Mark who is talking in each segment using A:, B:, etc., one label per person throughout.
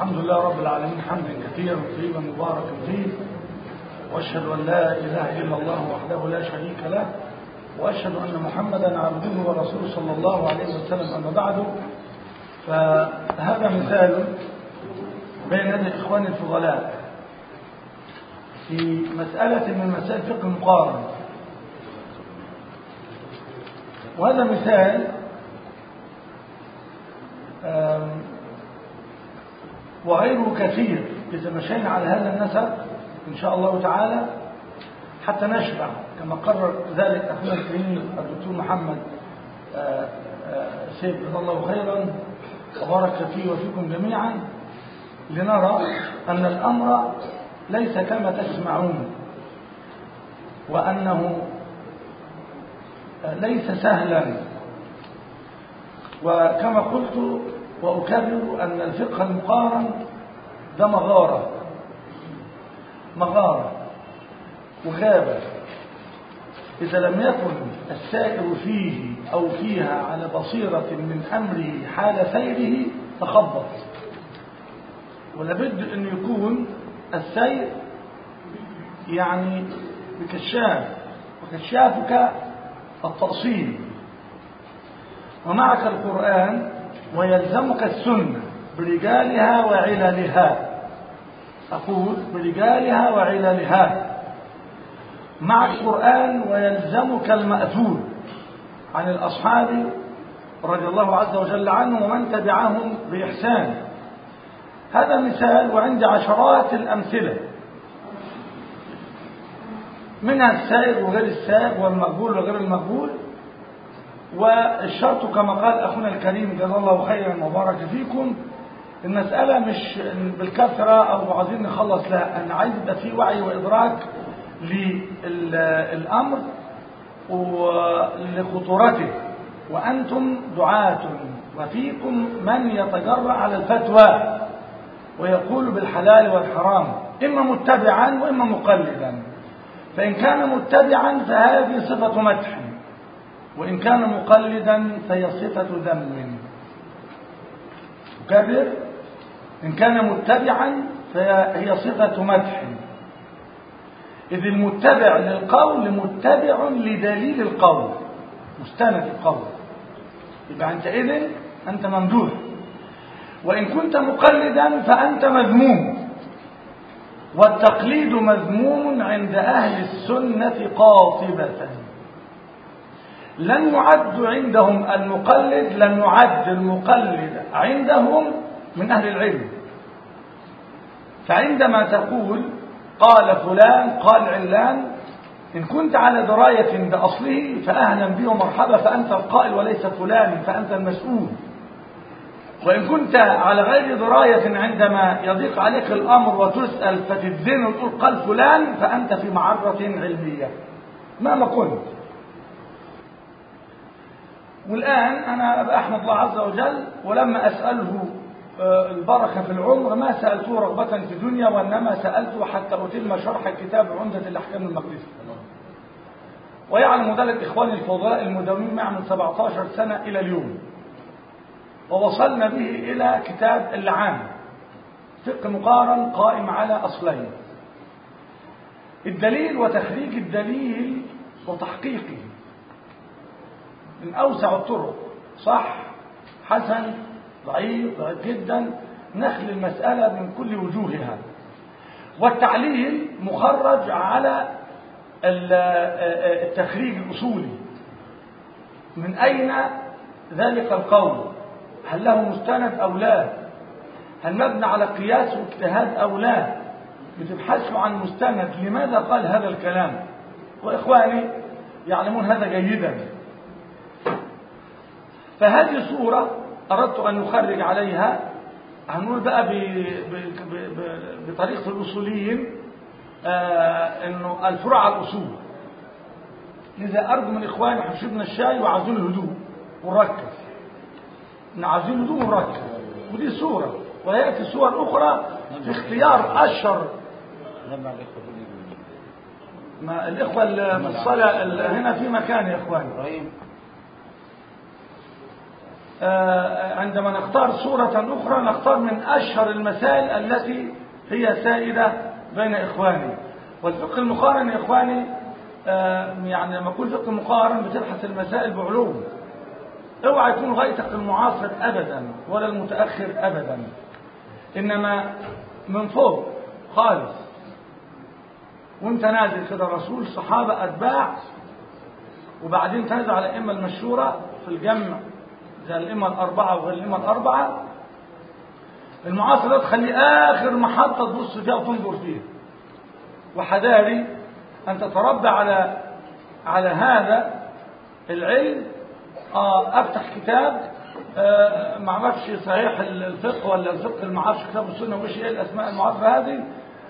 A: الحمد لله رب العالمين حمدا كثيرا طيبا مباركا فيه واشهد ان لا اله الا الله وحده لا شريك له واشهد ان محمدا عبده ورسوله صلى الله عليه وسلم اما بعد فهذا مثال بين يدي اخواني الفضلاء في مساله من مسائل فقه المقارنه وهذا مثال وغيره كثير إذا مشينا على هذا النسق إن شاء الله تعالى حتى نشبع كما قرر ذلك أخونا الكريم الدكتور محمد سيد جزاه الله خيرا وبارك فيه وفيكم جميعا لنرى أن الأمر ليس كما تسمعون وأنه ليس سهلا وكما قلت وأكرر أن الفقه المقارن ده مغارة مغارة وغابة إذا لم يكن السائر فيه أو فيها على بصيرة من أمره حال سيره تخبط ولابد أن يكون السير يعني بكشاف وكشافك التأصيل ومعك القرآن ويلزمك السنة برجالها وعللها أقول برجالها وعللها مع القرآن ويلزمك المأثور عن الأصحاب رضي الله عز وجل عنهم ومن تبعهم بإحسان هذا مثال وعندي عشرات الأمثلة منها السائر وغير السائر والمقبول وغير المقبول والشرط كما قال أخونا الكريم جزاه الله خيرا وبارك فيكم المسألة مش بالكثرة أو عايزين نخلص لا أنا عايز يبقى في وعي وإدراك للأمر ولخطورته وأنتم دعاة وفيكم من يتجرأ على الفتوى ويقول بالحلال والحرام إما متبعا وإما مقلدا فإن كان متبعا فهذه صفة مدح وإن كان مقلدا فهي صفة ذم أكرر إن كان متبعا فهي صفة مدح إذ المتبع للقول متبع لدليل القول مستند القول يبقى أنت إذن أنت ممدوح وإن كنت مقلدا فأنت مذموم والتقليد مذموم عند أهل السنة قاطبة لن يعد عندهم المقلد لن يعد المقلد عندهم من أهل العلم فعندما تقول قال فلان قال علان إن كنت على دراية بأصله فأهلا به ومرحبا فأنت القائل وليس فلان فأنت المسؤول وإن كنت على غير دراية عندما يضيق عليك الأمر وتسأل فتدين وتقول قال فلان فأنت في معرة علمية مهما كنت والآن أنا أحمد الله عز وجل ولما أسأله البركة في العمر ما سألته رغبة في الدنيا وإنما سألته حتى أتم شرح كتاب عمدة الأحكام المقدسة ويعلم ذلك إخواني الفضلاء المداومين معي من 17 سنة إلى اليوم ووصلنا به إلى كتاب اللعان فقه مقارن قائم على أصلين الدليل وتخريج الدليل وتحقيقه من أوسع الطرق صح حسن ضعيف ضعيف جدا نخل المسألة من كل وجوهها والتعليل مخرج على التخريج الأصولي من أين ذلك القول هل له مستند أو لا هل مبنى على قياس واجتهاد أو لا بتبحثوا عن مستند لماذا قال هذا الكلام وإخواني يعلمون هذا جيدا فهذه صورة أردت أن نخرج عليها هنقول بقى ب... ب... ب... بطريقة الأصوليين آه أنه الفروع على الأصول لذا أرجو من إخواني احنا شربنا الشاي وعايزين الهدوء ونركز عايزين هدوء ونركز ودي صورة ويأتي صور أخرى في اختيار أشهر ما الإخوة المصلى هنا في مكان يا إخواني آه، عندما نختار صورة أخرى نختار من أشهر المسائل التي هي سائدة بين إخواني والفقه المقارن يا إخواني آه، يعني لما أقول فقه مقارن بتبحث المسائل بعلوم اوعى يكون غايتك المعاصر أبدا ولا المتأخر أبدا إنما من فوق خالص وانت نازل كده رسول صحابة أتباع وبعدين تنزل على الأئمة المشهورة في الجمع زي الأئمة الأربعة وغير الأئمة الأربعة المعاصر ده تخليه آخر محطة تبص فيها وتنظر فيها وحذاري أن تتربى على على هذا العلم آه أفتح كتاب آه ما اعرفش صحيح الفقه ولا الفقه ما اعرفش كتاب السنه وش ايه الاسماء المعاصره هذه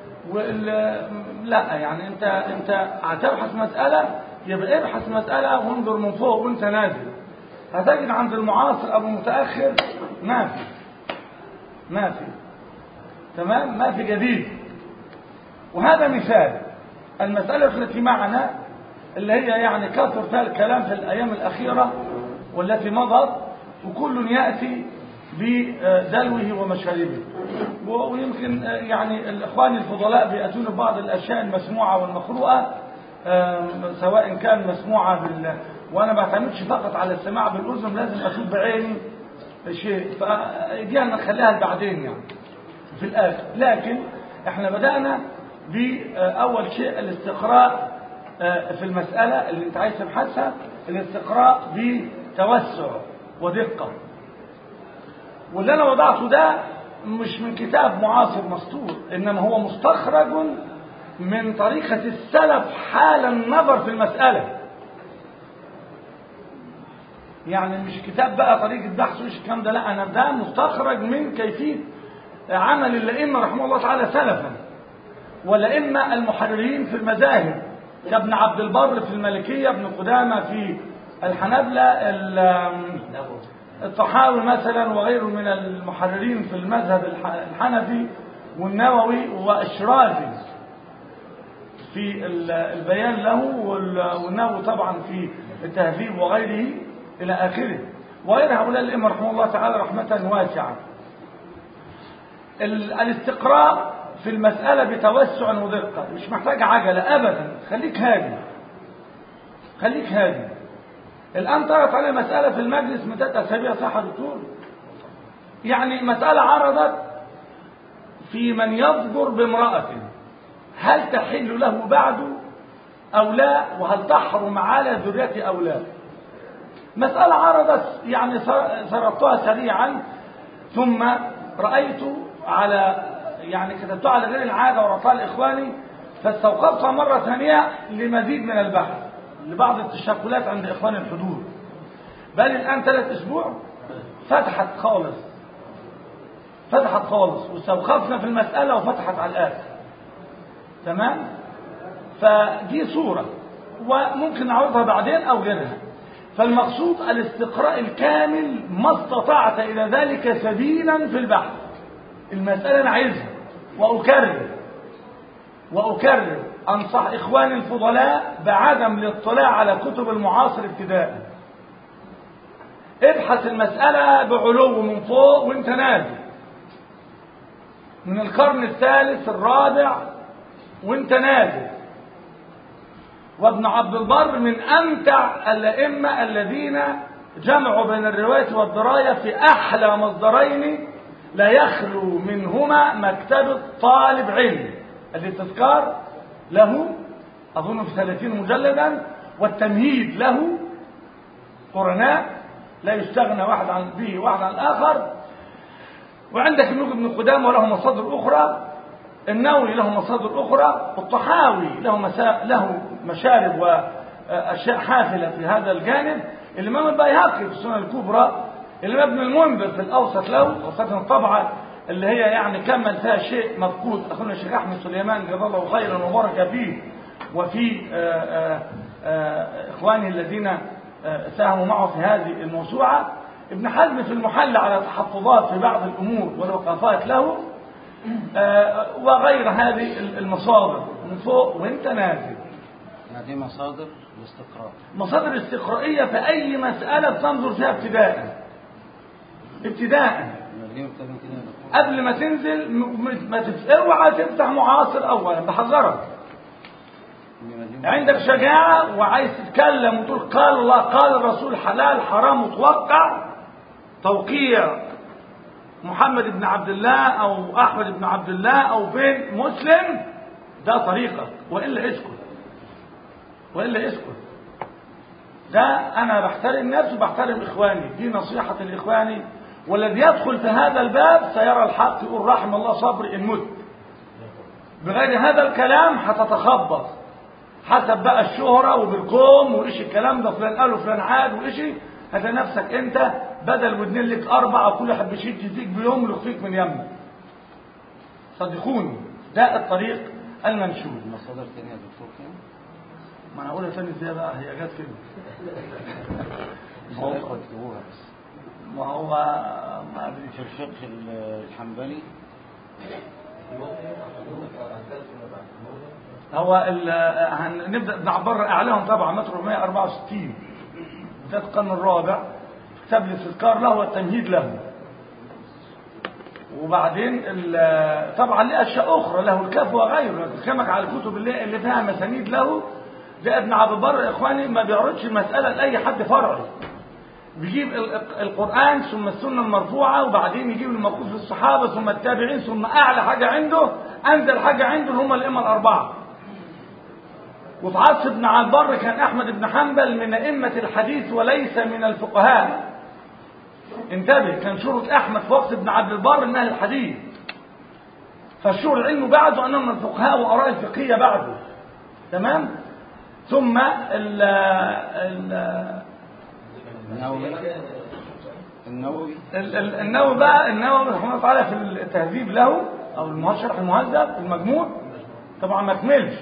A: لا يعني انت انت هتبحث مساله يبقى ابحث مساله وانظر من فوق وانت نازل هتجد عند المعاصر او المتاخر ما في ما في تمام ما في جديد وهذا مثال المساله التي معنا اللي هي يعني كثر فيها الكلام في الايام الاخيره والتي مضت وكل ياتي بدلوه ومشاربه ويمكن يعني الاخوان الفضلاء بياتون ببعض الاشياء المسموعه والمقروءه سواء كان مسموعه بال وانا ما بعتمدش فقط على السماع بالاذن لازم اشوف بعيني شيء فدي نخليها بعدين يعني في الاخر لكن احنا بدانا باول شيء الاستقراء في المساله اللي انت عايز تبحثها الاستقراء بتوسع ودقه واللي انا وضعته ده مش من كتاب معاصر مسطور انما هو مستخرج من طريقة السلف حال النظر في المسألة يعني مش كتاب بقى طريقة بحث وش الكلام ده لا انا ده مستخرج من كيفية عمل الائمة رحمه الله تعالى سلفا والائمة المحررين في المذاهب كابن عبد البر في المالكية ابن قدامة في الحنابلة الطحاوي مثلا وغيره من المحررين في المذهب الحنفي والنووي والشرازي في البيان له والنووي طبعا في التهذيب وغيره إلى آخره وغير هؤلاء الأئمة رحمه الله تعالى رحمة واسعة الاستقراء في المسألة بتوسع ودقة مش محتاج عجلة أبدا خليك هادي خليك هادي الآن طرت عليه مسألة في المجلس من ثلاث أسابيع صح دكتور يعني مسألة عرضت في من يفجر بامرأة هل تحل له بعد أو لا وهل تحرم على ذريته أو لا مسألة عرضت يعني سردتها سريعا ثم رأيت على يعني كتبتها على غير العادة ورطال إخواني فاستوقفتها مرة ثانية لمزيد من البحث لبعض التشكلات عند إخوان الحدود بل الآن ثلاث أسبوع فتحت خالص فتحت خالص واستوقفنا في المسألة وفتحت على الآخر تمام فدي صورة وممكن نعرضها بعدين أو غيرها فالمقصود الاستقراء الكامل ما استطعت إلى ذلك سبيلا في البحث المسألة أنا عايزها وأكرر وأكرر أنصح إخواني الفضلاء بعدم الاطلاع على كتب المعاصر ابتداء ابحث المسألة بعلو من فوق وانت نازل من القرن الثالث الرابع وانت نازل وابن عبد البر من أمتع الأئمة الذين جمعوا بين الرواية والدراية في أحلى مصدرين لا يخلو منهما مكتبة طالب علم التذكار له أظن في ثلاثين مجلدا والتمهيد له قرناء لا يستغنى واحد عن به واحد عن الآخر وعندك ابن ابن قدامة وله مصادر أخرى النووي له مصادر أخرى الطحاوي له, مسا... له مشارب وأشياء حافلة في هذا الجانب الإمام البيهقي في السنة الكبرى الإمام ابن المنذر في الأوسط له خاصة الطبعة اللي هي يعني كمل فيها شيء مفقود أخونا الشيخ أحمد سليمان جزاه الله خيرا وبارك فيه وفي آآ آآ إخواني الذين ساهموا معه في هذه الموسوعة ابن حزم في المحل على تحفظات في بعض الأمور والوقفات له وغير هذه المصادر من فوق وانت نازل
B: هذه مصادر الاستقراء
A: مصادر استقرائية في أي مسألة بتنظر فيها ابتداء ابتداء
B: ليه مكتبين كده يا دكتور؟
A: قبل ما تنزل م- م- ما تف... اوعى تفتح معاصر اولا بحذرك
B: مليون-
A: عندك شجاعة وعايز تتكلم وتقول قال الله قال الرسول حلال حرام متوقع توقيع محمد بن عبد الله او احمد بن عبد الله او بين مسلم ده طريقك والا اسكت والا اسكت ده انا بحترم نفسي وبحترم اخواني دي نصيحة لاخواني والذي يدخل في هذا الباب سيرى الحق يقول رحم الله صبري ان مت بغير هذا الكلام هتتخبط حسب بقى الشهرة وبالكوم وإيش الكلام ده فلان قال وفلان عاد وإيش هتلاقي نفسك أنت بدل ودنين لك أربعة وكل واحد بيشد يديك بيوم يخفيك من يمك صدقوني ده الطريق المنشود
B: مصادر تانية يا دكتور كده
A: ما انا هقولها تاني ازاي بقى هي جت كده
B: مش هتاخد تكتبوها بس
A: ما هو ما ادري
B: في الفقه ال- الحنبلي
A: هو ال- هنبدا ابن عبار اعلاهم طبعا متر 164 ده القرن الرابع كتاب الاستذكار له والتمهيد له وبعدين ال- طبعا ليه اشياء اخرى له الكاف وغيره بكلمك على الكتب اللي, اللي فيها مسانيد له ده ابن عبد البر يا اخواني ما بيعرضش المساله لاي حد فرعي بيجيب ال- القرآن ثم السنة المرفوعة وبعدين يجيب الموقوف في الصحابة ثم التابعين ثم أعلى حاجة عنده أنزل حاجة عنده اللي هم الأئمة الأربعة وفي عصر ابن عبر كان أحمد بن حنبل من أئمة الحديث وليس من الفقهاء انتبه كان شهرة أحمد في وقت ابن عبد البر من أهل الحديث فالشهر العلم بعده أنه من الفقهاء وآراء الفقهية بعده تمام ثم ال ال
B: النووي النووي
A: ال- ال- النووي بقى النووي رحمه الله تعالى في التهذيب له او المشرح المهذب المجموع طبعا ما كملش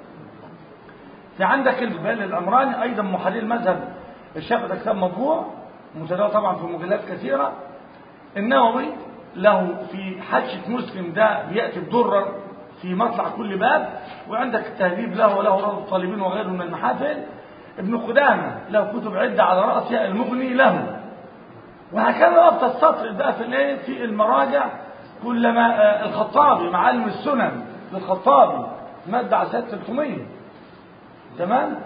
A: في عندك البال العمراني ايضا محلل المذهب الشافعي ده كتاب مطبوع متداول طبعا في مجلات كثيره النووي له في حجة مسلم ده بيأتي بدرر في مطلع كل باب وعندك التهذيب له وله روض الطالبين وغيره من المحافل ابن قدامة له كتب عدة على رأسها المغني له وهكذا بقى بتستطرد بقى في الايه في المراجع كلما آه، الخطابي معالم السنن للخطابي مادة على سنة 300 تمام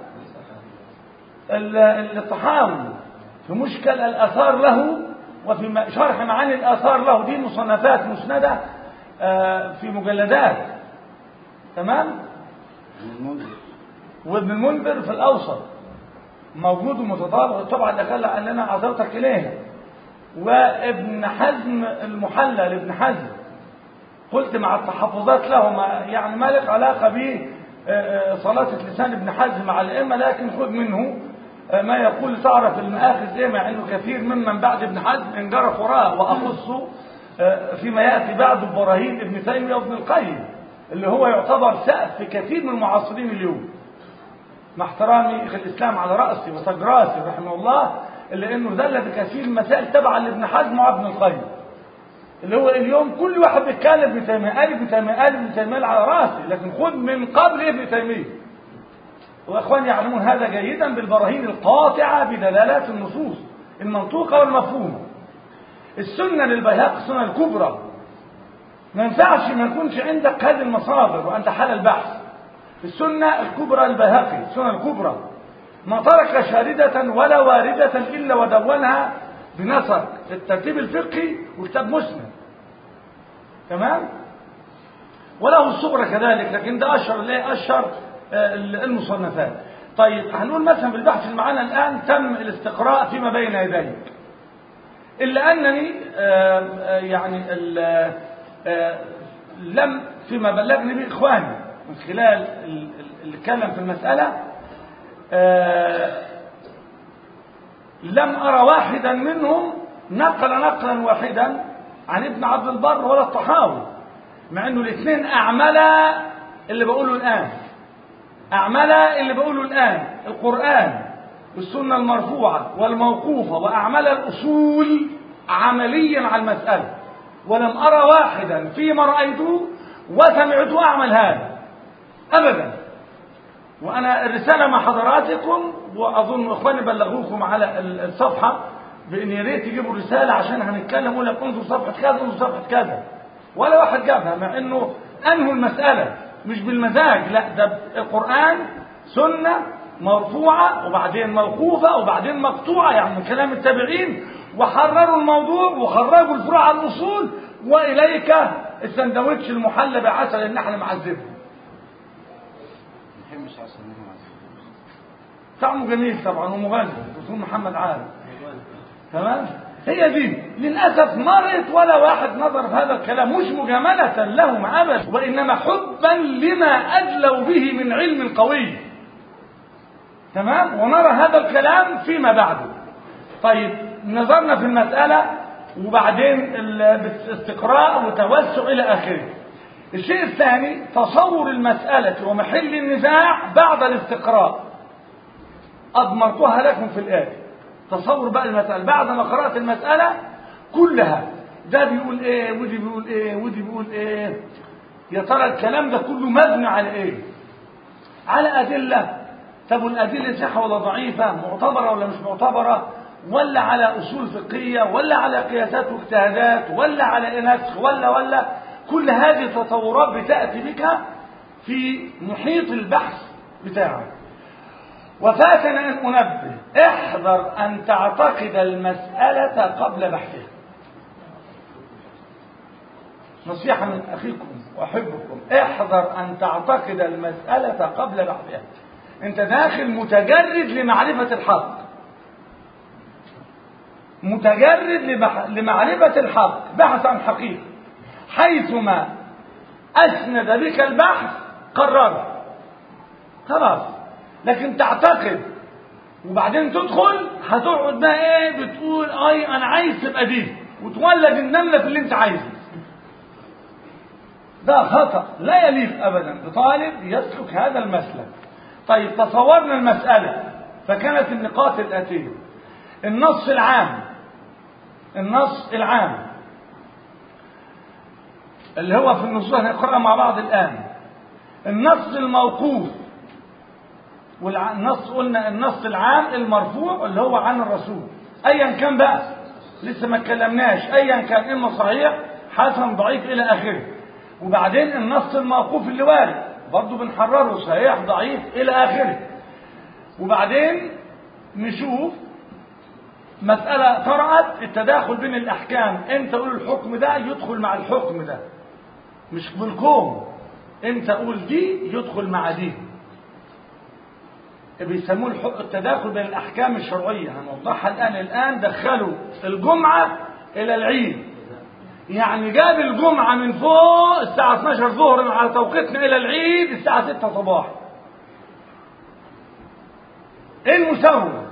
A: ال- ال- الطحاوي في مشكل الآثار له وفي م- شرح معاني الآثار له دي مصنفات مسندة آه، في مجلدات تمام
B: من المنذر
A: وابن المنذر في الأوسط موجود ومتطابق طبعا ده خلى ان انا عذرتك اليه وابن حزم المحلى لابن حزم قلت مع التحفظات له ما يعني ما لك علاقه ب صلاة لسان ابن حزم مع الائمه لكن خذ منه آه، ما يقول تعرف المآخذ ايه مع انه كثير ممن بعد ابن حزم انجرف وراه واخص آه، فيما ياتي بعد براهين ابن تيميه وابن القيم اللي هو يعتبر سقف في كثير من المعاصرين اليوم مع احترامي شيخ الاسلام على راسي وتاج راسي رحمه الله الا انه ذل بكثير المسائل تبعا لابن حزم وابن القيم اللي هو اليوم كل واحد بيتكلم ابن تيميه قال ابن تيميه قال ابن تيميه على راسي لكن خذ من قبل ابن تيميه واخواني يعلمون هذا جيدا بالبراهين القاطعه بدلالات النصوص المنطوقه والمفهومه السنه للبيهقي السنه الكبرى ما ينفعش ما يكونش عندك هذه المصادر وانت حال البحث السنة الكبرى البيهقي السنة الكبرى ما ترك شاردة ولا واردة إلا ودونها بنسق الترتيب الفقهي وكتاب مسلم تمام وله الصغرى كذلك لكن ده أشهر ليه أشهر آه، المصنفات طيب هنقول مثلا بالبحث اللي معانا الآن تم الاستقراء فيما بين يديك إلا أنني آه، آه، يعني ال- آه، لم فيما بلغني به إخواني من خلال ال- ال- اللي اتكلم في المسألة آه، لم أرى واحدا منهم نقل نقلا واحدا عن ابن عبد البر ولا الطحاوي مع انه الاثنين اعملا اللي بقوله الان اعملا اللي بقوله الان القرآن والسنة المرفوعة والموقوفة واعمل الاصول عمليا على المسألة ولم ارى واحدا فيما رأيته وسمعته اعمل هذا ابدا وانا الرسالة مع حضراتكم واظن اخواني بلغوكم على ال- الصفحة بان يا ريت يجيبوا رساله عشان هنتكلم يقول لك انظر صفحه كذا انظر صفحه كذا ولا واحد جابها مع انه انهوا المساله مش بالمزاج لا ده القران سنه مرفوعه وبعدين موقوفه وبعدين مقطوعه يعني من كلام التابعين وحرروا الموضوع وخرجوا الفروع على الاصول واليك السندوتش المحلى بعسل النحل معذبه
B: ما بحبش عسل النحل معذب
A: طعمه جميل طبعا ومغني دكتور محمد عارف تمام هي دي للاسف مرت ولا واحد نظر في هذا الكلام مش مجامله لهم ابدا وانما حبا لما ادلوا به من علم قوي تمام ونرى هذا الكلام فيما بعده طيب نظرنا في المساله وبعدين الاستقراء وتوسع الى اخره الشيء الثاني تصور المساله ومحل النزاع بعد الاستقراء أضمرتها لكم في الآية تصور بقى المسألة بعد ما قرأت المسألة كلها ده بيقول ايه ودي بيقول ايه ودي بيقول ايه يا ترى الكلام ده كله مبني على ايه على أدلة طب والأدلة صحة ولا ضعيفة معتبرة ولا مش معتبرة ولا على أصول فقهية ولا على قياسات واجتهادات ولا على نسخ ولا ولا كل هذه التطورات بتأتي بك في محيط البحث بتاعك وفاتنا أن أنبه احذر أن تعتقد المسألة قبل بحثها نصيحة من أخيكم وأحبكم احذر أن تعتقد المسألة قبل بحثها أنت داخل متجرد لمعرفة الحق متجرد لبح... لمعرفة الحق بحث عن حقيقة حيثما أسند بك البحث قرر خلاص لكن تعتقد وبعدين تدخل هتقعد بقى ايه بتقول اي انا عايز تبقى دي وتولد النمله في اللي انت عايزه ده خطا لا يليق ابدا بطالب يسلك هذا المسلك طيب تصورنا المساله فكانت النقاط الاتيه النص العام النص العام اللي هو في النصوص هنقرأ مع بعض الآن النص الموقوف والنص قلنا النص العام المرفوع اللي هو عن الرسول ايا كان بقى لسه ما اتكلمناش ايا كان اما صحيح حسن ضعيف الى اخره وبعدين النص الموقوف اللي وارد برضه بنحرره صحيح ضعيف الى اخره وبعدين نشوف مسألة طرأت التداخل بين الأحكام أنت قول الحكم ده يدخل مع الحكم ده مش بالكوم أنت قول دي يدخل مع دي بيسموه التداخل بين الاحكام الشرعيه هنوضحها الان الان دخلوا الجمعه الى العيد يعني جاب الجمعه من فوق الساعه 12 ظهرا على توقيتنا الى العيد الساعه 6 صباحا ايه المساوره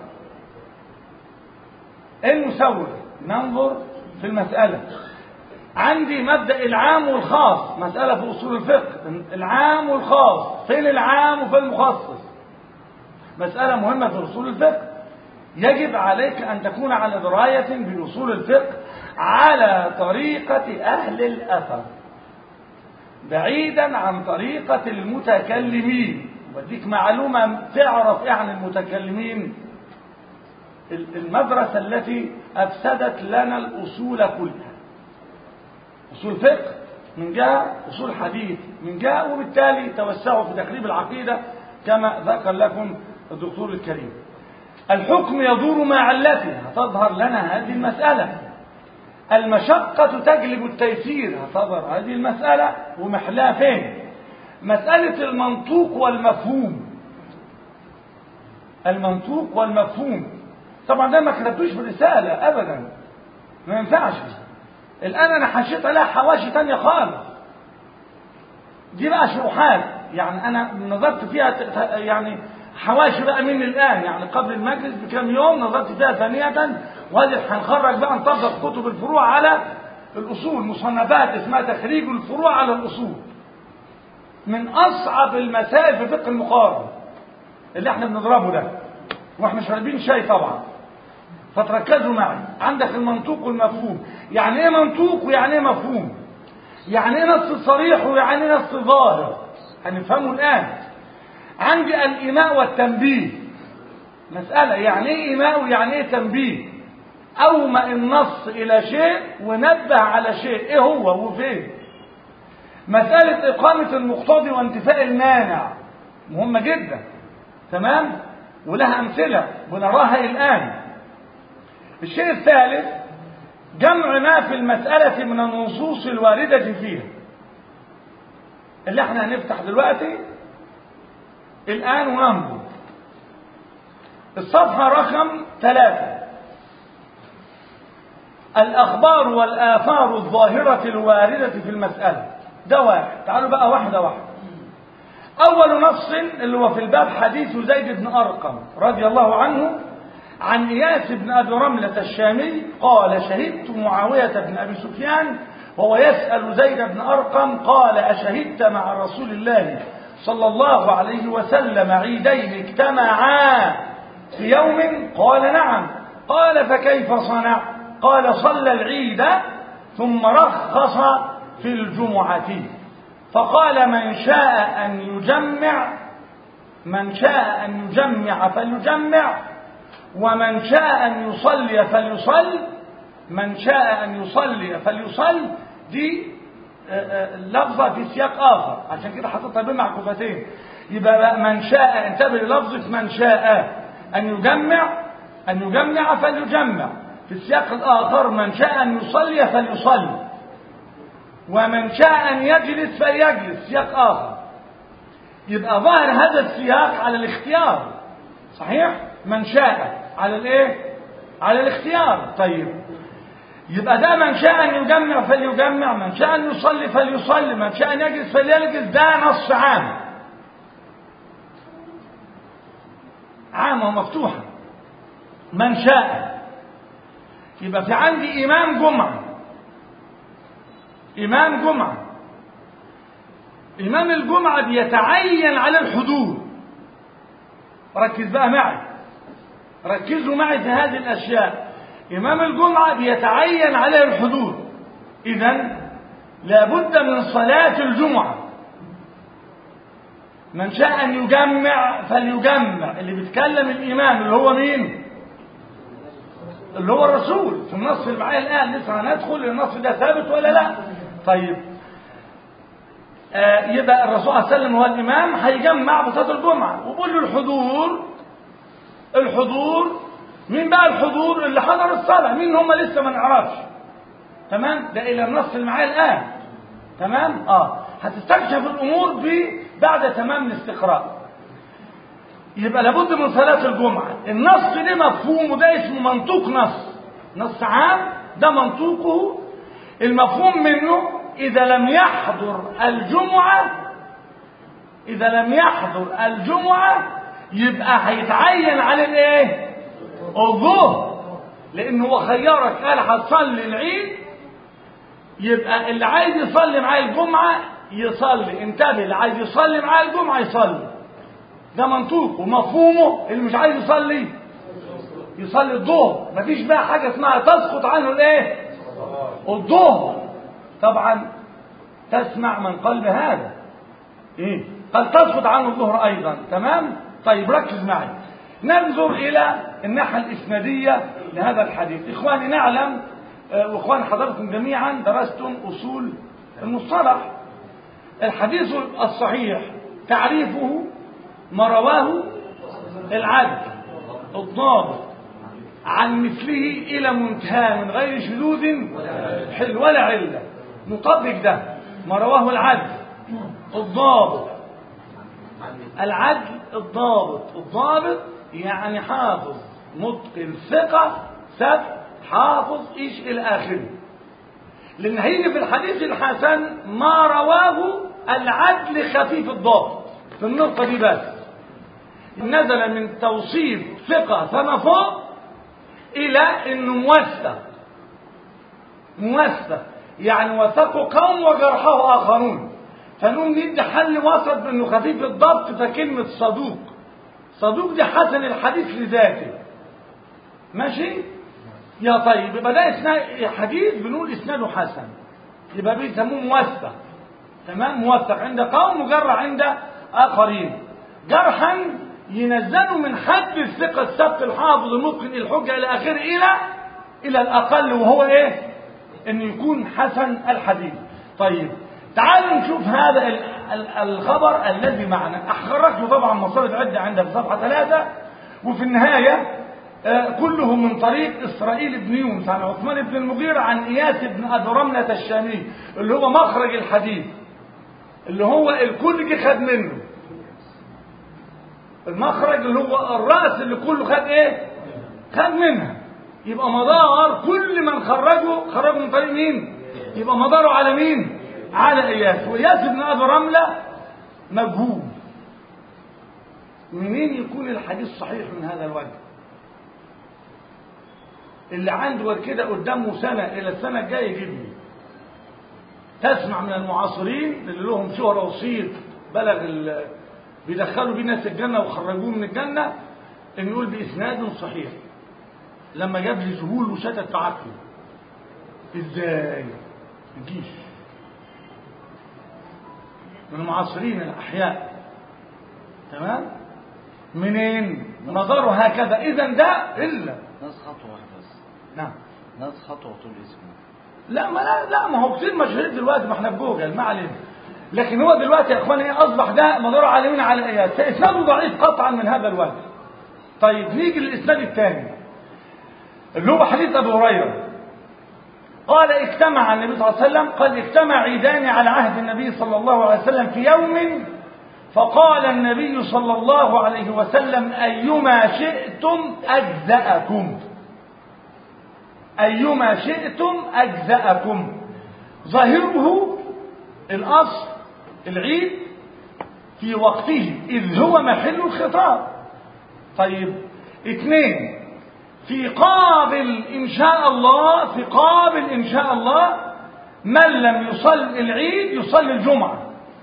A: ايه المساوره ننظر في المساله عندي مبدا العام والخاص مساله في اصول الفقه العام والخاص فين العام وفين المخصص مسألة مهمة في أصول الفقه يجب عليك أن تكون على دراية بأصول الفقه على طريقة أهل الأثر بعيدا عن طريقة المتكلمين بديك معلومة تعرف إيه عن المتكلمين المدرسة التي أفسدت لنا الأصول كلها أصول فقه من جهة أصول حديث من جهة وبالتالي توسعوا في تخريب العقيدة كما ذكر لكم الدكتور الكريم الحكم يدور مع علته هتظهر لنا هذه المسألة المشقة تجلب التيسير هتظهر هذه المسألة ومحلها فين مسألة المنطوق والمفهوم المنطوق والمفهوم طبعا ده ما كتبتوش في الرسالة أبدا ما ينفعش الآن أنا حشيت عليها حواشي تانية خالص دي بقى شروحات يعني أنا نظرت فيها يعني حواشي بقى من الآن يعني قبل المجلس بكم يوم نظرت فيها ثانية وهذه هنخرج بقى نطبق كتب الفروع على الأصول مصنفات اسمها تخريج الفروع على الأصول من أصعب المسائل في فقه المقارن اللي احنا بنضربه ده واحنا شاربين شاي طبعا فتركزوا معي عندك المنطوق والمفهوم يعني ايه منطوق ويعني ايه مفهوم يعني ايه نص صريح ويعني ايه نص ظاهر هنفهمه الآن عندي الإيماء والتنبيه مسألة يعني إيه إيماء ويعني إيه تنبيه أومأ النص إلى شيء ونبه على شيء إيه هو وفين مسألة إقامة المقتضي وانتفاء المانع مهمة جدا تمام ولها أمثلة ونراها الآن الشيء الثالث جمع ما في المسألة من النصوص الواردة فيها اللي احنا هنفتح دلوقتي الآن وننظر الصفحة رقم ثلاثة الأخبار والآثار الظاهرة الواردة في المسألة ده واحد تعالوا بقى واحدة واحدة أول نص اللي هو في الباب حديث زيد بن أرقم رضي الله عنه عن إياس بن أبي رملة الشامي قال شهدت معاوية بن أبي سفيان وهو يسأل زيد بن أرقم قال أشهدت مع رسول الله صلى الله عليه وسلم عيدين اجتمعا في يوم قال نعم قال فكيف صنع قال صلى العيد ثم رخص في الجمعة فقال من شاء أن يجمع من شاء أن يجمع فليجمع ومن شاء أن يصلي فليصل من شاء أن يصلي فليصل دي لفظة في سياق آخر عشان كده حطيتها بين معكوفتين يبقى بقى من شاء انتبه للفظة من شاء أن يجمع أن يجمع فليجمع في السياق الآخر من شاء أن يصلي فليصلي ومن شاء أن يجلس فليجلس سياق آخر يبقى ظاهر هذا السياق على الاختيار صحيح من شاء على الايه على الاختيار طيب يبقى ده من شاء ان يجمع فليجمع من شاء ان يصلي فليصلي من شاء ان يجلس فليجلس ده نص عام عامة ومفتوحة من شاء يبقى في عندي إمام جمعة إمام جمعة إمام الجمعة بيتعين على الحضور ركز بقى معي ركزوا معي في هذه الأشياء إمام الجمعة بيتعين عليه الحضور إذا لابد من صلاة الجمعة من شاء أن يجمع فليجمع اللي بيتكلم الإمام اللي هو مين اللي هو الرسول في النص اللي معايا الآن لسه هندخل النص ده ثابت ولا لا طيب آه يبقى الرسول صلى الله عليه وسلم هو الإمام هيجمع بصلاة الجمعة وقول له الحضور الحضور مين بقى الحضور اللي حضر الصلاة مين هم لسه ما نعرفش تمام ده إلى النص اللي معايا الآن تمام اه هتستكشف الأمور دي بعد تمام الاستقراء يبقى لابد من صلاة الجمعة النص ده مفهومه ده اسمه منطوق نص نص عام ده منطوقه المفهوم منه إذا لم يحضر الجمعة إذا لم يحضر الجمعة يبقى هيتعين على الايه الظهر لان هو خيرك قال هتصلي العيد يبقى اللي عايز يصلي معاه الجمعه يصلي انتبه اللي عايز يصلي معاه الجمعه يصلي ده منطوق ومفهومه اللي مش عايز يصلي يصلي الظهر مفيش بقى حاجه اسمها تسقط عنه الايه الظهر طبعا تسمع من قلب هذا ايه قال تسقط عنه الظهر ايضا تمام طيب ركز معي ننظر إلى الناحية الإسنادية لهذا الحديث إخواني نعلم وإخوان حضرتكم جميعا درستم أصول المصطلح الحديث الصحيح تعريفه ما رواه العدل الضابط عن مثله إلى منتهى من غير شذوذ حل ولا علة نطبق ده ما رواه العدل الضابط العدل الضابط الضابط يعني حافظ متقن ثقة ثبت حافظ ايش الى اخره لان هيجي في الحديث الحسن ما رواه العدل خفيف الضابط في النقطة دي بس نزل من توصيف ثقة فما فوق الى انه موثق موثق يعني وثقوا قوم وجرحه اخرون فنقوم ندي حل وسط بانه خفيف الضبط فكلمة صدوق صدوق دي حسن الحديث لذاته ماشي يا طيب يبقى ده اسناد حديث بنقول اسناده حسن يبقى بيسموه موثق تمام موثق عند قوم وجرح عند اخرين جرحا ينزلوا من حد الثقة الثبت الحافظ المتقن الحجة الى اخره الى الى الاقل وهو ايه ان يكون حسن الحديث طيب تعالوا نشوف هذا ال- ال- الخبر الذي معنا اخرجته طبعا مصادر عده عندها في صفحه ثلاثه وفي النهايه آه، كله من طريق اسرائيل بن يونس عن عثمان بن المغيرة عن اياس بن ابي رملة الشامي اللي هو مخرج الحديث اللي هو الكل جه خد منه المخرج اللي هو الراس اللي كله خد ايه خد منها يبقى مدار كل من خرجه خرجه من طريق مين يبقى مداره على مين على اياس واياس بن ابي رملة مجهول منين يكون الحديث صحيح من هذا الوجه اللي عنده غير كده قدامه سنة إلى السنة الجاية يجيب لي تسمع من المعاصرين اللي لهم شهرة وصيت بلغ ال- بيدخلوا بيه ناس الجنة وخرجوه من الجنة إن يقول بإسناد صحيح لما جاب لي ذهول وشتت في عقله إزاي؟ يجيش من المعاصرين الأحياء تمام؟ منين؟ نظره هكذا إذا ده إلا
B: ناس خطوة واحدة بس
A: نعم
B: ناس خطوة طول اسمه
A: لا ما لا, لا ما هو كتير مشاهير دلوقتي ما احنا في جوجل ما علينا لكن هو دلوقتي يا اخواني ايه اصبح ده مدار على مين على ايات فاسناده ضعيف قطعا من هذا الوجه طيب نيجي للاسناد الثاني اللي هو حديث ابي هريره قال اجتمع النبي صلى الله عليه وسلم قال اجتمع عيدان على عهد النبي صلى الله عليه وسلم في يوم فقال النبي صلى الله عليه وسلم ايما شئتم اجزاكم أيما شئتم أجزأكم ظاهره الأصل العيد في وقته إذ هو محل الخطاب طيب اثنين في قابل إن شاء الله في قابل إن شاء الله من لم يصل العيد يصلي الجمعة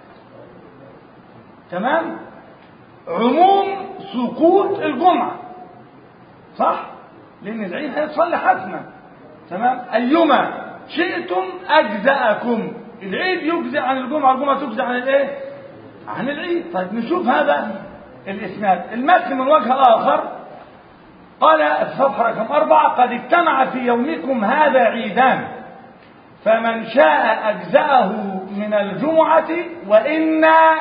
A: تمام عموم سقوط الجمعة صح لأن العيد هيصلي حتما تمام أيما شئتم أجزأكم العيد يجزئ عن الجمعة الجمعة تجزئ عن الإيه عن العيد طيب نشوف هذا الإسناد المتن من وجه آخر قال الصفحة رقم أربعة قد اجتمع في يومكم هذا عيدان فمن شاء أجزأه من الجمعة وإنا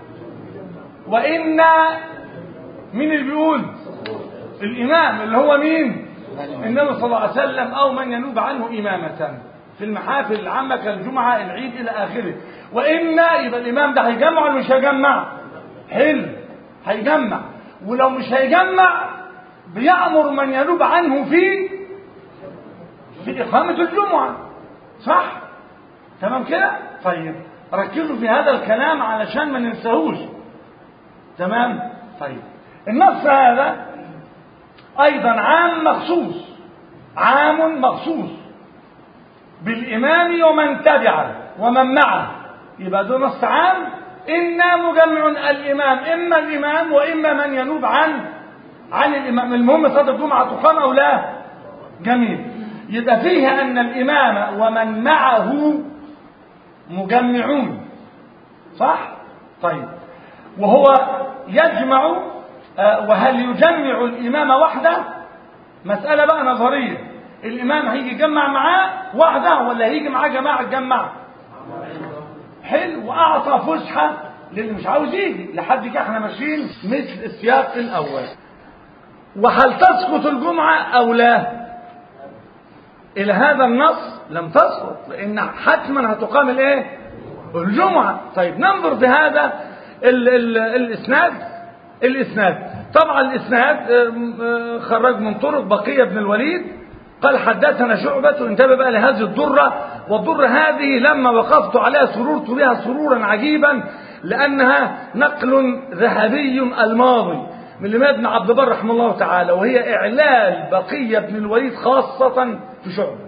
A: وإنا مين اللي بيقول الإمام اللي هو مين النبي صلى الله عليه وسلم أو من ينوب عنه إمامة في المحافل العامة كالجمعة العيد إلى آخره وإنا يبقى الإمام ده هيجمع ولا مش هيجمع حلو هيجمع ولو مش هيجمع بيأمر من ينوب عنه في في إقامة الجمعة صح تمام كده طيب ركزوا في هذا الكلام علشان ما ننساهوش تمام طيب النص هذا ايضا عام مخصوص عام مخصوص بالامام ومن تبعه ومن معه يبقى ده نص عام انا مجمع الامام اما الامام واما من ينوب عن عن الامام المهم صلاه الجمعه تقام او لا جميل يبقى فيها ان الامام ومن معه مجمعون صح طيب وهو يجمع آه، وهل يجمع الإمام وحده مسألة بقى نظرية الإمام هيجي يجمع معاه وحده ولا هيجي معاه جماعة تجمع حلو وأعطى فسحة للي مش عاوز يجي لحد كده احنا ماشيين مثل السياق الأول وهل تسقط الجمعة أو لا إلى هذا النص لم تسقط لأن حتما هتقام الإيه الجمعة طيب ننظر في هذا ال ال الإسناد الإسناد طبعا الإسناد آم، آه، خرج من طرق بقية بن الوليد قال حدثنا شعبة انتبه بقى لهذه الضرة والضرة هذه لما وقفت عليها سررت بها سرورا عجيبا لأنها نقل ذهبي الماضي من الإمام ابن عبد البر رحمه الله تعالى وهي إعلال بقية بن الوليد خاصة في شعبة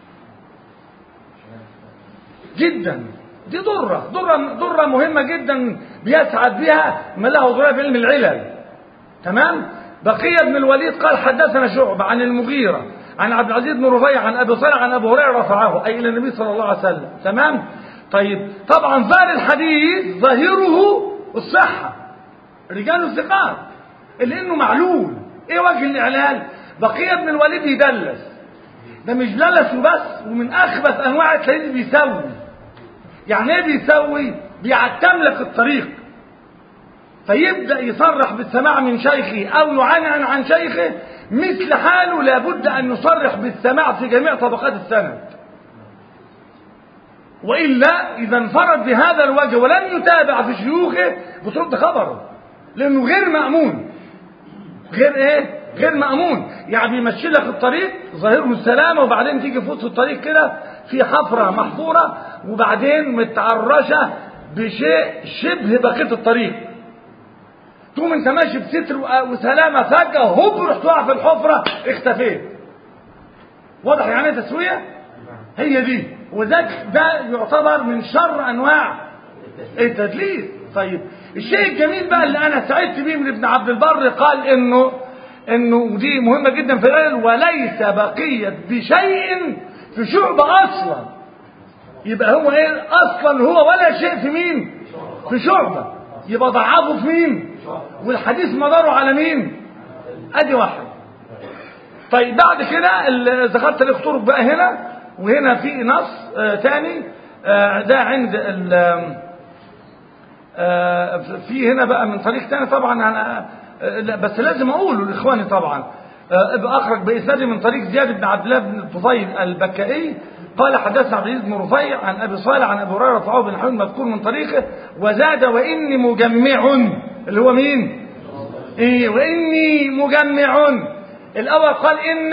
A: جدا دي ضرة ضرة ضرة مهمة جدا بيسعد بها من له ضرة في علم العلل تمام بقية بن الوليد قال حدثنا شعب عن المغيرة عن عبد العزيز بن رفيع عن ابي صالح عن ابي هريره رفعه اي الى النبي صلى الله عليه وسلم تمام طيب طبعا ظاهر الحديث ظاهره الصحه رجال ثقات لانه معلول ايه وجه الاعلان بقية بن الوليد يدلس ده مش جلس وبس ومن اخبث انواع تلاقيه بيسوي يعني ايه بيسوي بيعتم لك الطريق فيبدا يصرح بالسماع من شيخه او يعنعن عن شيخه مثل حاله لابد ان يصرح بالسماع في جميع طبقات السند والا اذا انفرد بهذا الوجه ولم يتابع في شيوخه بترد خبره لانه غير مامون غير ايه غير مامون يعني بيمشي لك الطريق ظاهره السلامه وبعدين تيجي في وسط الطريق كده في حفره محفوره وبعدين متعرشه بشيء شبه بقيه الطريق تقوم انت ماشي بستر وسلامه فجاه هوب رحت واقع في الحفره اختفيت واضح يعني ايه تسويه هي دي وذاك ده يعتبر من شر انواع التدليس طيب الشيء الجميل بقى اللي انا سعدت بيه من ابن عبد البر قال انه انه دي مهمه جدا في العلم وليس بقيه بشيء في شعبه اصلا يبقى هو ايه اصلا هو ولا شيء في مين في شعبه يبقى ضعفه في مين والحديث مداره على مين ادي واحد طيب بعد كده ال- ذكرت لك طرق بقى هنا وهنا في نص آه تاني آه ده عند ال آه في هنا بقى من طريق تاني طبعا انا آه لا بس لازم اقوله لاخواني طبعا آه اخرج باسناد من طريق زياد بن عبد الله بن الطفيل البكائي قال حدثنا عبد العزيز بن رفيع عن ابي صالح عن ابي هريره رفعه بن حلم مذكور من طريقه وزاد واني مجمع اللي هو مين؟ ايه واني مجمع الاول قال ان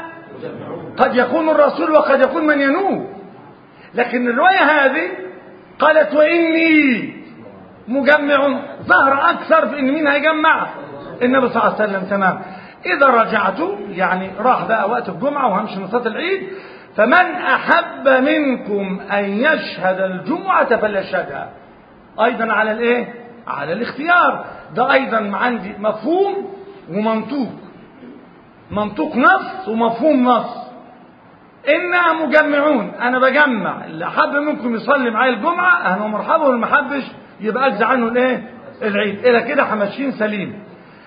A: قد يكون الرسول وقد يكون من ينوب لكن الروايه هذه قالت واني مجمع ظهر اكثر في ان مين هيجمع النبي صلى الله عليه وسلم تمام اذا رجعت يعني راح بقى وقت الجمعه وهمشي من صلاه العيد فمن احب منكم ان يشهد الجمعه فليشهدها ايضا على الايه على الاختيار ده ايضا عندي مفهوم ومنطوق منطوق نص ومفهوم نص إنا مجمعون أنا بجمع اللي حب منكم يصلي معايا الجمعة أهلا ومرحبا واللي ما حبش يبقى أجزع عنه الإيه؟ العيد إلى كده همشين سليم.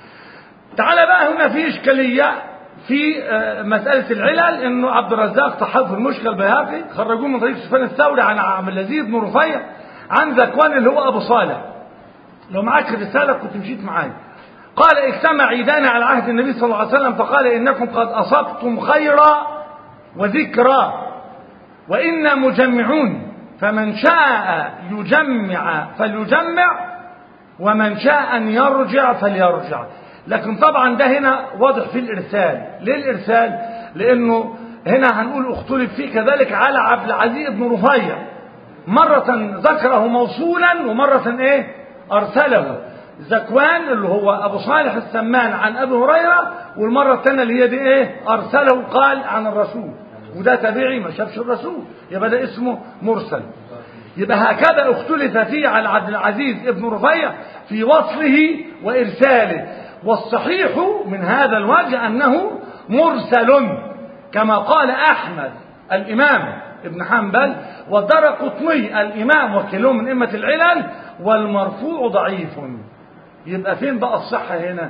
A: تعالى بقى هنا في إشكالية في آه، مسألة العلل إنه عبد الرزاق صحابه في المشكل البيهقي خرجوه من طريق سفيان الثوري عن عبد العزيز بن رفيع عن ذكوان اللي هو أبو صالح. لو معاك الرسالة كنت مشيت معايا. قال اجتمع عيدان على عهد النبي صلى الله عليه وسلم فقال إنكم قد أصبتم خيرا وذكرى وإنا مجمعون فمن شاء يجمع فليجمع ومن شاء أن يرجع فليرجع لكن طبعا ده هنا واضح في الإرسال ليه الإرسال لأنه هنا هنقول اختلف فيه كذلك على عبد العزيز بن رفيع مرة ذكره موصولا ومرة ايه أرسله زكوان اللي هو أبو صالح السمان عن أبي هريرة والمرة الثانية اللي هي دي ايه أرسله قال عن الرسول وده تابعي ما شافش الرسول يبقى ده اسمه مرسل يبقى هكذا اختلف فيه على عبد العزيز ابن رفيع في وصله وإرساله والصحيح من هذا الوجه أنه مرسل كما قال أحمد الإمام ابن حنبل ودر قطني الإمام وكلهم من أئمة العلل والمرفوع ضعيف يبقى فين بقى الصحة هنا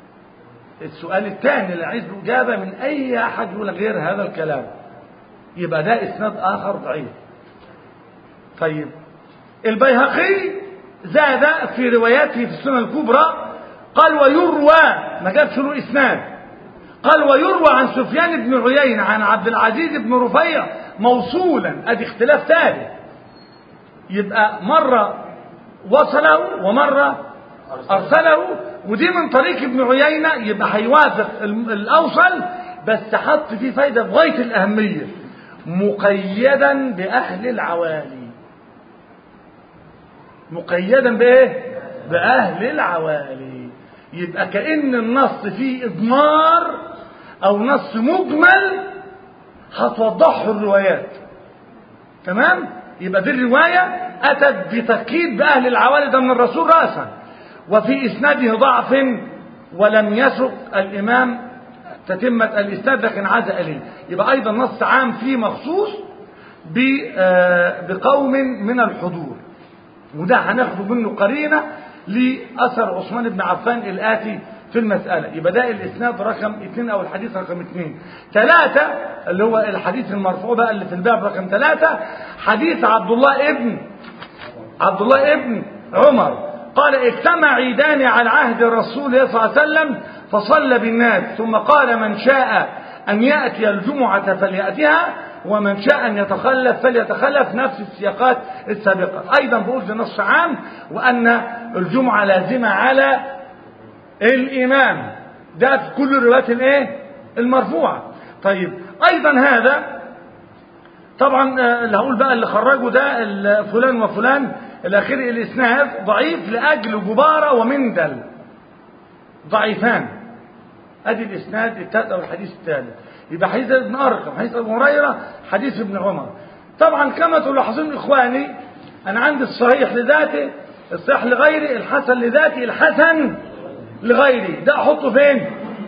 A: السؤال الثاني اللي عايز له إجابة من أي أحد يقول غير هذا الكلام يبقى ده إسناد آخر ضعيف طيب البيهقي زاد في رواياته في السنة الكبرى قال ويروى ما جابش له إسناد قال ويروى عن سفيان بن عيينة عن عبد العزيز بن رفيع موصولا ادي اختلاف ثالث يبقى مرة وصله ومرة أرسله ودي من طريق ابن عيينة يبقى هيوافق الأوصل بس حط فيه فايدة بغاية الأهمية مقيدا بأهل العوالي مقيدا بإيه؟ بأهل العوالي يبقى كأن النص فيه إضمار أو نص مجمل هتوضحه الروايات تمام؟ يبقى دي الرواية أتت بتأكيد بأهل العوالي ده من الرسول رأسا وفي إسناده ضعف ولم يسق الإمام تتمة الإسناد لكن عاد إليه يبقى أيضا نص عام فيه مخصوص بقوم من الحضور وده هناخده منه قرينة لأثر عثمان بن عفان الآتي في المسألة يبقى ده الإسناد رقم اثنين أو الحديث رقم اثنين ثلاثة اللي هو الحديث المرفوع بقى اللي في الباب رقم ثلاثة حديث عبد الله ابن عبد الله ابن عمر قال اجتمع عيدان على عهد الرسول صلى الله عليه وسلم فصلى بالناس ثم قال من شاء أن يأتي الجمعة فليأتها ومن شاء أن يتخلف فليتخلف نفس السياقات السابقة أيضا بقول في نص عام وأن الجمعة لازمة على الإمام ده في كل الروايات الايه المرفوعة طيب أيضا هذا طبعا آه، اللي هقول بقى اللي خرجه ده ال- فلان وفلان الأخير الإسناد ضعيف لأجل جبارة ومندل ضعيفان ادي الاسناد الثالث او الحديث الثالث يبقى حديث ابن ارقم حديث ابو هريره حديث ابن عمر طبعا كما تلاحظون اخواني انا عندي الصحيح لذاته الصحيح لغيري الحسن لذاته الحسن لغيري ده احطه فين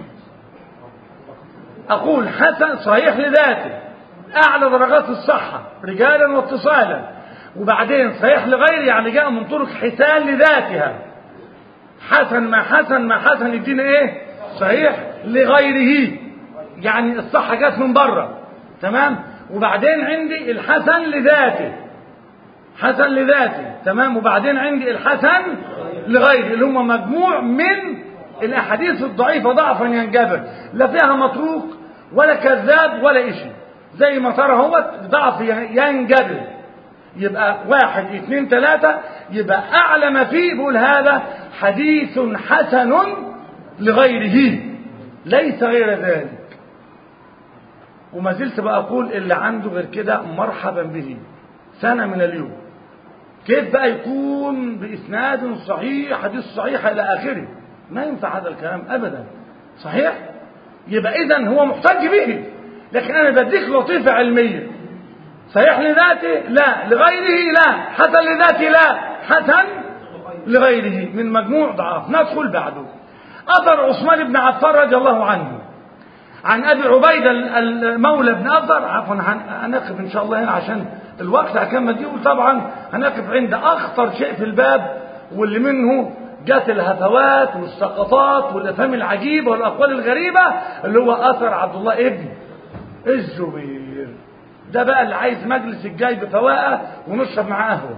A: اقول حسن صحيح لذاته اعلى درجات الصحه رجالا واتصالا وبعدين صحيح لغيري يعني جاء من طرق حسان لذاتها حسن ما حسن ما حسن يدينا ايه صحيح لغيره يعني الصحة جت من بره تمام وبعدين عندي الحسن لذاته حسن لذاته تمام وبعدين عندي الحسن لغيره اللي هم مجموع من الاحاديث الضعيفة ضعفا ينجبر لا فيها متروك ولا كذاب ولا اشي زي ما ترى هو ضعف ينجبر يبقى واحد اثنين ثلاثة يبقى أعلى ما فيه بيقول هذا حديث حسن لغيره ليس غير ذلك وما زلت بقول اللي عنده غير كده مرحبا به سنة من اليوم كيف بقى يكون بإسناد صحيح حديث صحيح إلى آخره ما ينفع هذا الكلام أبدا صحيح يبقى إذا هو محتج به لكن أنا بديك لطيفة علمية صحيح لذاته لا لغيره لا حسن لذاته لا حسن لغيره من مجموع ضعاف ندخل بعده أثر عثمان بن عفان رضي الله عنه عن أبي عبيدة المولى بن أثر عفوا هنقف إن شاء الله هنا عشان الوقت هكمل دي طبعا هنقف عند أخطر شيء في الباب واللي منه جات الهفوات والسقطات والأفهام العجيبة والأقوال الغريبة اللي هو أثر عبد الله ابن الزبير ده بقى اللي عايز مجلس الجاي بفواءة ونشرب معاه قهوة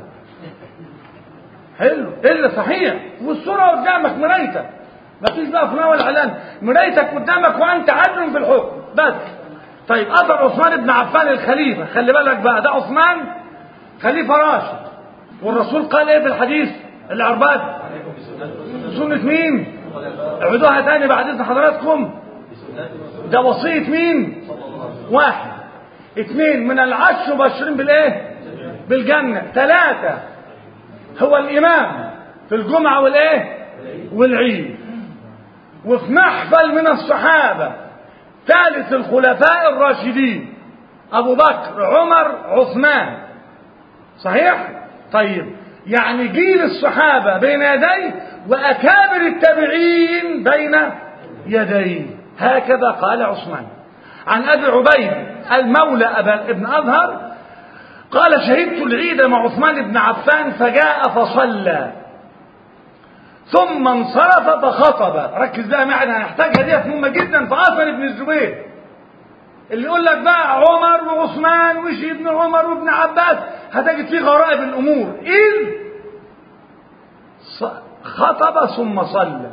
A: حلو الا صحيح والصورة قدامك مرايتك ما فيش بقى فناء ولا اعلان مرايتك قدامك وانت عدل في الحكم بس طيب اثر عثمان بن عفان الخليفة خلي بالك بقى ده عثمان خليفة راشد والرسول قال ايه في الحديث العرباد سنة مين اعبدوها تاني بعد اذن حضراتكم ده وصية مين واحد اثنين من العشر مبشرين بالايه بالجنة ثلاثة هو الامام في الجمعة والايه والعيد وفي محفل من الصحابة ثالث الخلفاء الراشدين ابو بكر عمر عثمان صحيح طيب يعني جيل الصحابة بين يديه واكابر التابعين بين يديه هكذا قال عثمان عن ابي عبيد المولى أبا ابن أظهر قال شهدت العيد مع عثمان بن عفان فجاء فصلى ثم انصرف فخطب ركز بقى معنا هنحتاجها دي مهمه جدا في اثر ابن الزبير اللي يقول لك بقى عمر وعثمان وشي ابن عمر وابن عباس هتجد فيه غرائب الامور اذ خطب ثم صلى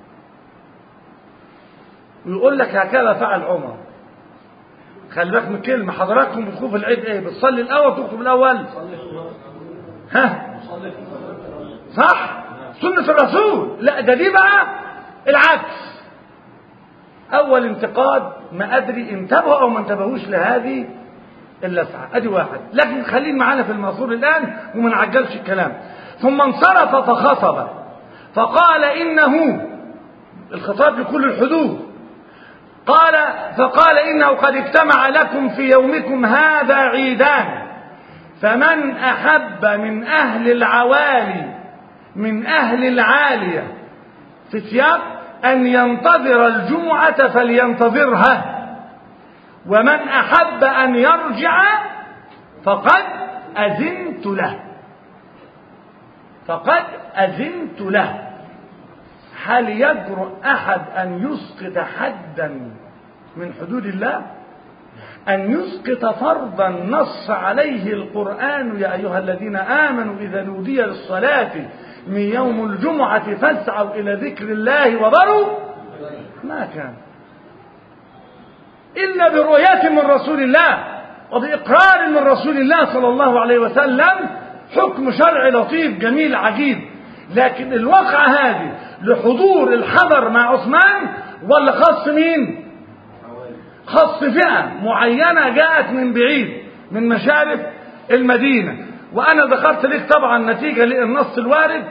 A: ويقول لك هكذا فعل عمر خلي بالك من كلمة حضراتكم بتخوف العيد ايه بتصلي الاول تخطب الاول ها صح سنة الرسول لا ده دي بقى العكس اول انتقاد ما ادري انتبهوا او ما انتبهوش لهذه اللسعة ادي واحد لكن خلينا معانا في المنصور الان وما نعجلش الكلام ثم انصرف فخطب فقال انه الخطاب لكل الحدود قال فقال إنه قد اجتمع لكم في يومكم هذا عيدان فمن أحب من أهل العوالي من أهل العالية في سياق أن ينتظر الجمعة فلينتظرها ومن أحب أن يرجع فقد أذنت له فقد أذنت له هل يجرؤ أحد أن يسقط حدا من حدود الله أن يسقط فرضا نص عليه القرآن يا أيها الذين آمنوا إذا نودي للصلاة من يوم الجمعة فاسعوا إلى ذكر الله وذروا ما كان إلا برؤية من رسول الله وبإقرار من رسول الله صلى الله عليه وسلم حكم شرعي لطيف جميل عجيب لكن الواقعة هذه لحضور الحضر مع عثمان ولا خاص مين خاص فئة معينة جاءت من بعيد من مشارف المدينة وأنا ذكرت لك طبعا نتيجة للنص الوارد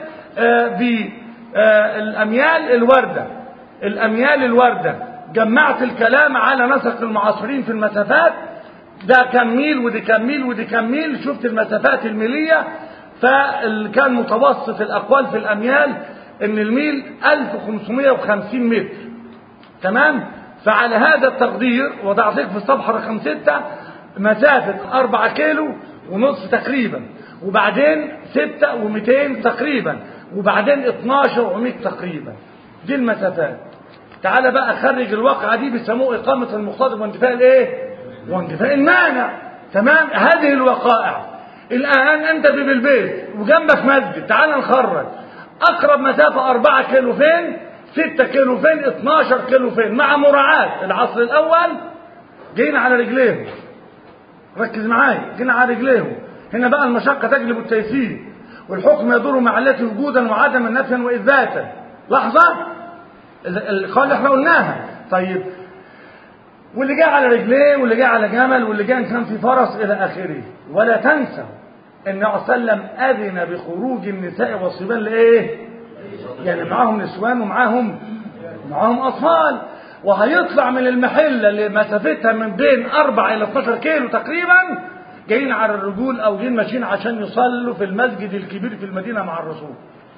A: بالأميال الوردة الأميال الوردة جمعت الكلام على نسق المعاصرين في المسافات ده كم ميل ودي كم ميل ودي كم ميل شفت المسافات الميلية فكان متوسط الأقوال في الأميال إن الميل 1550 متر تمام فعلى هذا التقدير وضعت لك في الصفحة رقم 6 مسافة 4 كيلو ونصف تقريبا وبعدين 6 و200 تقريبا وبعدين 12 و100 تقريبا دي المسافات تعالى بقى خرج الواقعة دي بيسموه إقامة المقتضب واندفاع الايه واندفاع المانع تمام هذه الوقائع الآن أنت بالبيت وجنبك مسجد تعال نخرج أقرب مسافة 4 كيلو فين 6 كيلو فين 12 كيلو فين مع مراعاة العصر الأول جايين على رجليهم ركز معايا جينا على رجليهم هنا بقى المشقة تجلب التيسير والحكم يدور مع التي وجودا وعدما نفيا وإثباتا لحظة القول اللي احنا قلناها طيب واللي جاء على رجليه واللي جاء على جمل واللي جاء كان في فرس إلى آخره ولا تنسوا ان عليه وسلم أذن بخروج النساء والصبيان لإيه يعني معاهم نسوان ومعاهم معاهم أطفال وهيطلع من المحلة اللي مسافتها من بين 4 إلى 12 كيلو تقريبا جايين على الرجول أو جايين ماشيين عشان يصلوا في المسجد الكبير في المدينة مع الرسول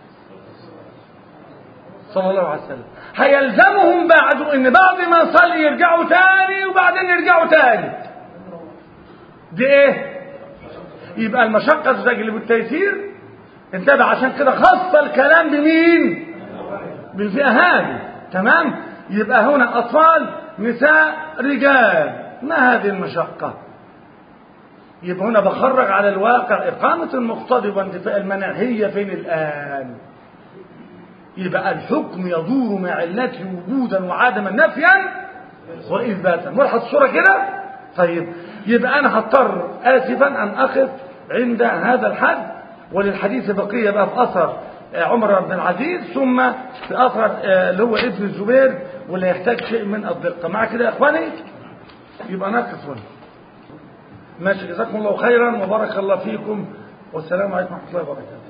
A: صلى الله عليه وسلم هيلزمهم بعده ان بعد ما يصلي يرجعوا تاني وبعدين يرجعوا تاني دي ايه يبقى المشقة تجلب التيسير انتبه عشان كده خص الكلام بمين بالفئة هذه تمام يبقى هنا أطفال نساء رجال ما هذه المشقة يبقى هنا بخرج على الواقع إقامة المقتضي واندفاع المنع هي فين الآن يبقى الحكم يدور مع علته وجودا وعدما نفيا وإثباتا ملحظ الصورة كده طيب يبقى أنا هضطر آسفا أن أقف عند هذا الحد وللحديث بقية بقى في أثر عمر بن العزيز ثم في أثر اللي هو ابن الزبير واللي يحتاج شيء من الدقة مع كده يا إخواني يبقى نقف هنا ماشي جزاكم الله خيرا وبارك الله فيكم والسلام عليكم ورحمة الله وبركاته